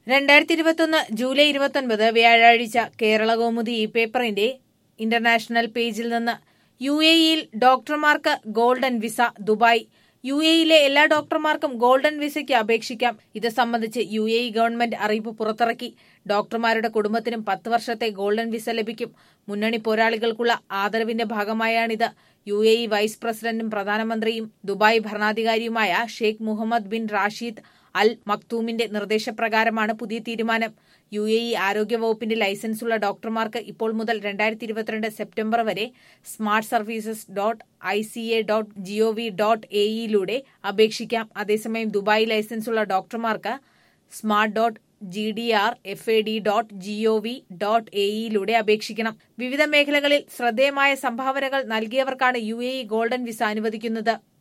രണ്ടായിരത്തി ഇരുപത്തൊന്ന് ജൂലൈ ഇരുപത്തൊൻപത് വ്യാഴാഴ്ച കേരള കൗമുദി ഈ പേപ്പറിന്റെ ഇന്റർനാഷണൽ പേജിൽ നിന്ന് യു എയിൽ ഡോക്ടർമാർക്ക് ഗോൾഡൻ വിസ ദുബായ് യു എയിലെ എല്ലാ ഡോക്ടർമാർക്കും ഗോൾഡൻ വിസയ്ക്ക് അപേക്ഷിക്കാം ഇത് സംബന്ധിച്ച് യു എ ഇ ഗവൺമെന്റ് അറിയിപ്പ് പുറത്തിറക്കി ഡോക്ടർമാരുടെ കുടുംബത്തിനും പത്ത് വർഷത്തെ ഗോൾഡൻ വിസ ലഭിക്കും മുന്നണി പോരാളികൾക്കുള്ള ആദരവിന്റെ ഭാഗമായാണിത് യു എ ഇ വൈസ് പ്രസിഡന്റും പ്രധാനമന്ത്രിയും ദുബായ് ഭരണാധികാരിയുമായ Sheikh Mohammed bin Rashid Al മക്തൂമിന്റെ നിർദ്ദേശപ്രകാരമാണ് പുതിയ തീരുമാനം യു എ ഇ ആരോഗ്യവകുപ്പിന്റെ ലൈസൻസുള്ള ഡോക്ടർമാർക്ക് ഇപ്പോൾ മുതൽ രണ്ടായിരത്തി ഇരുപത്തിരണ്ട് സെപ്റ്റംബർ വരെ smart services dot I C A dot G O V dot A ഇയിലൂടെ അപേക്ഷിക്കാം അതേസമയം ദുബായ് ലൈസൻസുള്ള ഡോക്ടർമാർക്ക് smart dot G D R F A D dot G O V dot A ഇയിലൂടെ അപേക്ഷിക്കണം വിവിധ മേഖലകളിൽ ശ്രദ്ധേയമായ സംഭാവനകൾ നൽകിയവർക്കാണ് U A E golden visa അനുവദിക്കുന്നത്